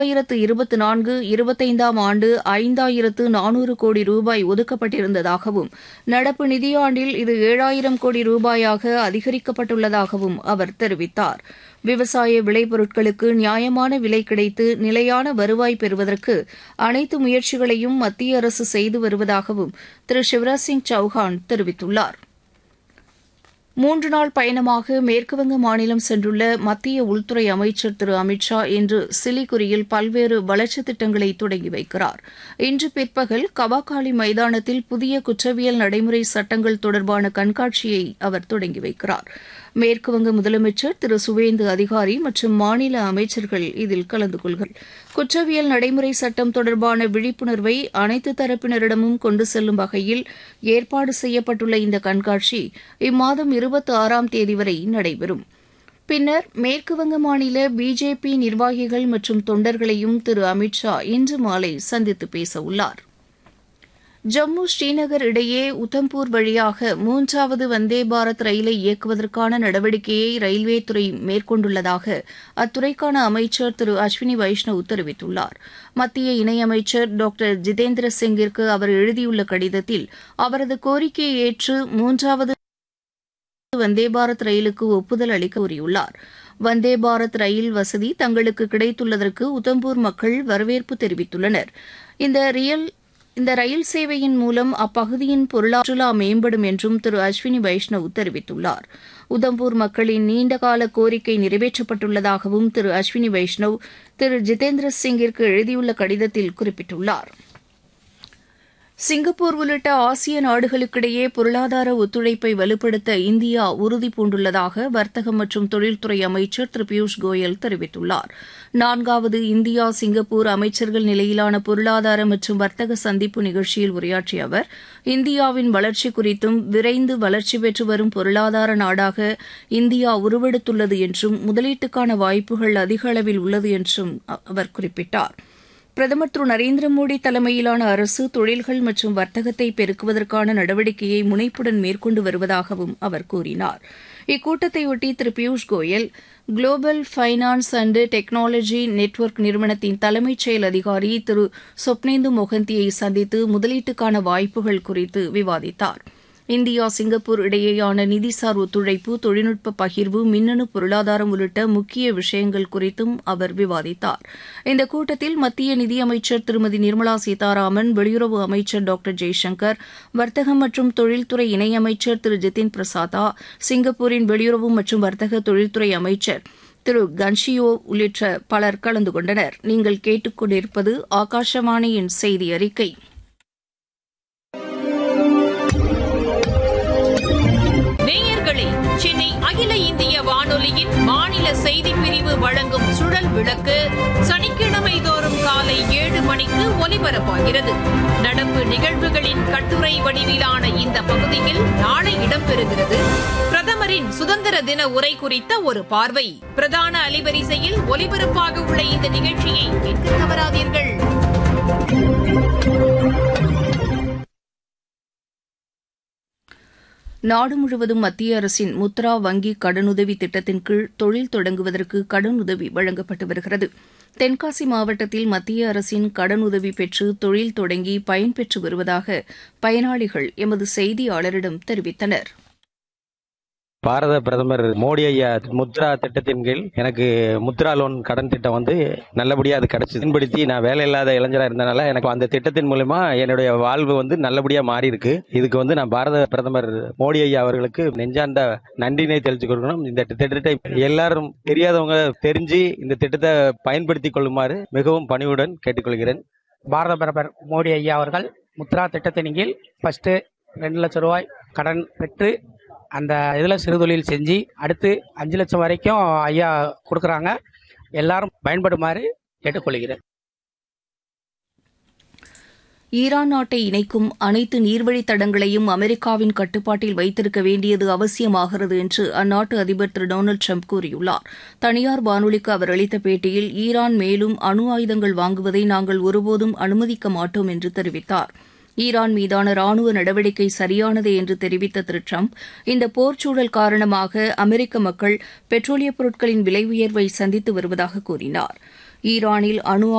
இரண்டாயிரத்து இருபத்தி நான்கு இருபத்தைந்தாம் ஆண்டு ஐந்தாயிரத்து நானூறு கோடி ரூபாய் ஒதுக்கப்பட்டிருந்ததாகவும் நடப்பு நிதியாண்டில் இது ஏழாயிரம் கோடி ரூபாயாக அதிகரிக்கப்பட்டுள்ளதாகவும் அவர் தெரிவித்தார் விவசாய விளைபொருட்களுக்கு நியாயமான விலை கிடைத்து நிலையான வருவாய் பெறுவதற்கு அனைத்து முயற்சிகளையும் மத்திய அரசு செய்து வருவதாகவும் திரு சிவராஜ் சிங் சௌஹான் தெரிவித்துள்ளார் மூன்று நாள் பயணமாக மேற்குவங்க மாநிலம் சென்றுள்ள மத்திய உள்துறை அமைச்சர் திரு அமித் ஷா இன்று சிலிகுரியில் பல்வேறு வளர்ச்சித் திட்டங்களை தொடங்கி வைக்கிறார் இன்று பிற்பகல் கவாகாலி மைதானத்தில் புதிய குற்றவியல் நடைமுறை சட்டங்கள் தொடர்பான கண்காட்சியை அவர் தொடங்கி வைக்கிறார் மேற்குவங்க முதலமைச்சர் திரு சுவேந்து அதிகாரி மற்றும் மாநில அமைச்சர்கள் இதில் கலந்து கொள்கிறார் குற்றவியல் நடைமுறை சட்டம் தொடர்பான விழிப்புணர்வை அனைத்து தரப்பினரிடமும் கொண்டு செல்லும் வகையில் ஏற்பாடு செய்யப்பட்டுள்ள இந்த கண்காட்சி இம்மாதம் இருபத்தி ஆறாம் தேதி வரை நடைபெறும் பின்னர் மேற்குவங்க மாநில பிஜேபி நிர்வாகிகள் மற்றும் தொண்டர்களையும் திரு அமித் ஷா இன்று மாலை சந்தித்து பேசவுள்ளார் ஜம்மு ஸ்ரீநகர் இடையே உத்தம்பூர் வழியாக மூன்றாவது வந்தே பாரத் ரயிலை இயக்குவதற்கான நடவடிக்கையை ரயில்வே துறை மேற்கொண்டுள்ளதாக அத்துறைக்கான அமைச்சர் திரு அஸ்வினி வைஷ்ணவ் தெரிவித்துள்ளார் மத்திய இணையமைச்சர் டாக்டர் ஜிதேந்திர சிங்கிற்கு அவர் எழுதியுள்ள கடிதத்தில் அவரது கோரிக்கையை ஏற்று மூன்றாவது வந்தே பாரத் ரயிலுக்கு ஒப்புதல் அளிக்க கூறியுள்ளார் வந்தே பாரத் ரயில் வசதி தங்களுக்கு கிடைத்துள்ளதற்கு உத்தம்பூர் மக்கள் வரவேற்பு தெரிவித்துள்ளனர் இந்த ரியல் இந்த ரயில் சேவையின் மூலம் அப்பகுதியின் பொருளாற்றுலா மேம்படும் என்றும் திரு அஸ்வினி வைஷ்ணவ் தெரிவித்துள்ளார் உதம்பூர் மக்களின் நீண்டகால கோரிக்கை நிறைவேற்றப்பட்டுள்ளதாகவும் திரு அஸ்வினி வைஷ்ணவ் திரு ஜிதேந்திர சிங்கிற்கு எழுதியுள்ள கடிதத்தில் குறிப்பிட்டுள்ளார் சிங்கப்பூர் உள்ளிட்ட ஆசிய நாடுகளுக்கிடையே பொருளாதார ஒத்துழைப்பை வலுப்படுத்த இந்தியா உறுதி பூண்டுள்ளதாக வர்த்தகம் மற்றும் தொழில்துறை அமைச்சர் திரு பியூஷ் கோயல் தெரிவித்துள்ளார் நான்காவது இந்தியா சிங்கப்பூர் அமைச்சர்கள் நிலையிலான பொருளாதார மற்றும் வர்த்தக சந்திப்பு நிகழ்ச்சியில் உரையாற்றிய அவர் இந்தியாவின் வளர்ச்சி குறித்தும் விரைந்து வளர்ச்சி பெற்று வரும் பொருளாதார நாடாக இந்தியா உருவெடுத்துள்ளது என்றும் முதலீட்டுக்கான வாய்ப்புகள் அதிக அளவில் உள்ளது என்றும் அவர் குறிப்பிட்டார் பிரதமர் திரு நரேந்திர மோடி தலைமையிலான அரசு தொழில்கள் மற்றும் வர்த்தகத்தை பெருக்குவதற்கான நடவடிக்கையை முனைப்புடன் மேற்கொண்டு வருவதாகவும் அவர் கூறினார் இக்கூட்டத்தையொட்டி Thiru Piyush Goyal global finance and technology network நிறுவனத்தின் தலைமைச் செயல் அதிகாரி திரு சொப்னேந்து மொஹந்தியை சந்தித்து முதலீட்டுக்கான வாய்ப்புகள் குறித்து விவாதித்தார் இந்தியா சிங்கப்பூர் இடையேயான நிதிசார் ஒத்துழைப்பு தொழில்நுட்ப பகிர்வு மின்னணு பொருளாதாரம் உள்ளிட்ட முக்கிய விஷயங்கள் குறித்தும் அவர் விவாதித்தார் இந்த கூட்டத்தில் மத்திய நிதியமைச்சர் திருமதி நிர்மலா சீதாராமன் வெளியுறவு அமைச்சர் டாக்டர் ஜெய்சங்கர் வர்த்தகம் மற்றும் தொழில்துறை இணையமைச்சர் திரு ஜிதின் பிரசாதா சிங்கப்பூரின் வெளியுறவு மற்றும் வர்த்தக தொழில்துறை அமைச்சர் திரு கன்ஷியோ உள்ளிட்ட பலர் கலந்து கொண்டனர் நீங்கள் கேட்டுக்கொண்டிருப்பது ஆகாஷவாணியின் செய்தி அறிக்கை நேயர்களே சென்னை அகில இந்திய வானொலியின் மாநில செய்திப் பிரிவு வழங்கும் சுழல் விளக்கு சனிக்கிழமை தோறும் காலை ஏழு மணிக்கு ஒலிபரப்பாகிறது நடப்பு நிகழ்வுகளின் கட்டுரை வடிவிலான இந்த பகுதியில் நாளை இடம்பெறுகிறது பிரதமரின் சுதந்திர தின உரை குறித்த ஒரு பார்வை பிரதான அலைவரிசையில் ஒலிபரப்பாக உள்ள இந்த நிகழ்ச்சியை கேட்க தவறாதீர்கள் நாடு முழுவதும் மத்திய அரசின் முத்ரா வங்கி கடனுதவி திட்டத்தின் கீழ் தொழில் தொடங்குவதற்கு கடனுதவி வழங்கப்பட்டு வருகிறது தென்காசி மாவட்டத்தில் மத்திய அரசின் கடனுதவி பெற்று தொழில் தொடங்கி பயன்பெற்று வருவதாக பயனாளிகள் எமது செய்தியாளரிடம் தெரிவித்தனர் பாரத பிரதமர் மோடி ஐயா முத்ரா திட்டத்தின் கீழ் எனக்கு முத்ரா லோன் கடன் திட்டம் வந்து நல்லபடியா அது கிடைச்சது பயன்படுத்தி நான் வேலை இல்லாத இளைஞரா இருந்தனால எனக்கு அந்த திட்டத்தின் மூலமா என்னுடைய வாழ்வு வந்து நல்லபடியா மாறி இருக்கு இதுக்கு வந்து நான் பாரத பிரதமர் மோடி ஐயா அவர்களுக்கு நெஞ்சார்ந்த நன்றினை தெரிவித்துக் கொள்ளணும் இந்த திட்டத்தை எல்லாரும் தெரியாதவங்க தெரிஞ்சு இந்த திட்டத்தை பயன்படுத்திக் கொள்ளுமாறு மிகவும் பணிவுடன் கேட்டுக்கொள்கிறேன் பாரத பிரதமர் மோடி ஐயா அவர்கள் முத்ரா திட்டத்தின் கீழ் ஃபர்ஸ்ட் ரெண்டு லட்சம் ரூபாய் கடன் பெற்று அந்த இதில் சிறுதொழில் செஞ்சு அடுத்து அஞ்சு லட்சம் வரைக்கும் ஐயா கொடுக்குறாங்க எல்லாரும் பயன்படுமாறு கேட்டுக்கொள்கிறேன் ஈரான் நாட்டை இணைக்கும் அனைத்து நீர்வழித் தடங்களையும் அமெரிக்காவின் கட்டுப்பாட்டில் வைத்திருக்க வேண்டியது அவசியமாகிறது என்று அந்நாட்டு அதிபர் திரு டொனால்டு ட்ரம்ப் கூறியுள்ளார் தனியார் வானொலிக்கு அவர் அளித்த பேட்டியில் ஈரான் மேலும் அணு ஆயுதங்கள் வாங்குவதை நாங்கள் ஒருபோதும் அனுமதிக்க மாட்டோம் என்று தெரிவித்தார் ஈரான் மீதான ராணுவ நடவடிக்கை சரியானது என்று தெரிவித்த திரு ட்ரம்ப் இந்த போர்ச்சூழல் காரணமாக அமெரிக்க மக்கள் பெட்ரோலியப் பொருட்களின் விலை உயர்வை சந்தித்து வருவதாக கூறினார் ஈரானில் அணு